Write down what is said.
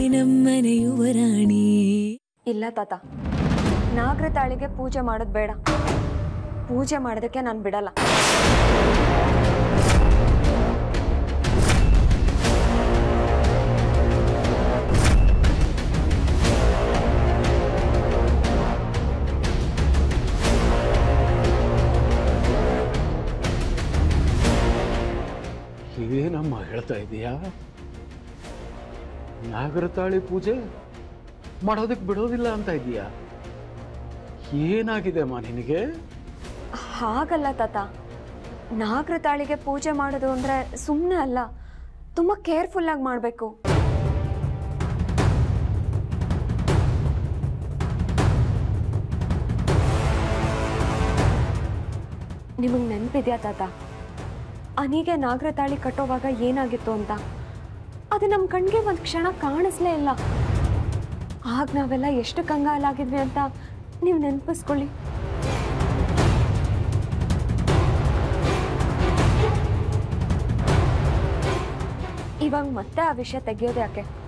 ನಮ್ಮನೆ ಯುವರಾಣಿ ಇಲ್ಲ ತಾತ ನಾಗರ ತಾಳಿಗೆ ಪೂಜೆ ಮಾಡೋದು ಬೇಡ ಪೂಜೆ ಮಾಡೋದಕ್ಕೆ ನಾನು ಬಿಡಲ್ಲ ಇದೇನಮ್ಮ ಹೇಳ್ತಾ ಇದೀಯಾ ನಾಗರತಾಳಿ ಪೂಜೆ ಮಾಡೋದಕ್ಕೆ ಬಿಡೋದಿಲ್ಲ ಅಂತ ಇದೀಯಾ ಏನಾಗಿದೆ ಅಮ್ಮ ನಿನಗೆ ಹಾಗಲ್ಲ ತಾತ ನಾಗರ ತಾಳಿಗೆ ಪೂಜೆ ಮಾಡೋದು ಅಂದ್ರೆ ಸುಮ್ಮನೆ ಅಲ್ಲ ತುಂಬ ಕೇರ್ಫುಲ್ಲಾಗಿ ಮಾಡಬೇಕು ನಿಮಗೆ ನೆನಪಿದ್ಯಾ ತಾತ ಅನಿಗೆ ನಾಗರ ತಾಳಿ ಕಟ್ಟೋವಾಗ ಏನಾಗಿತ್ತು ಅಂತ ಅದು ನಮ್ಮ ಕಣ್ಗೆ ಒಂದು ಕ್ಷಣ ಕಾಣಿಸ್ಲೇ ಇಲ್ಲ ಆಗ ನಾವೆಲ್ಲ ಎಷ್ಟು ಕಂಗಾಲಾಗಿದ್ವಿ ಅಂತ ನೀವು ನೆನಪಿಸ್ಕೊಳ್ಳಿ ಇವಾಗ ಮತ್ತೆ ಆ ವಿಷಯ ತೆಗಿಯೋದು ಯಾಕೆ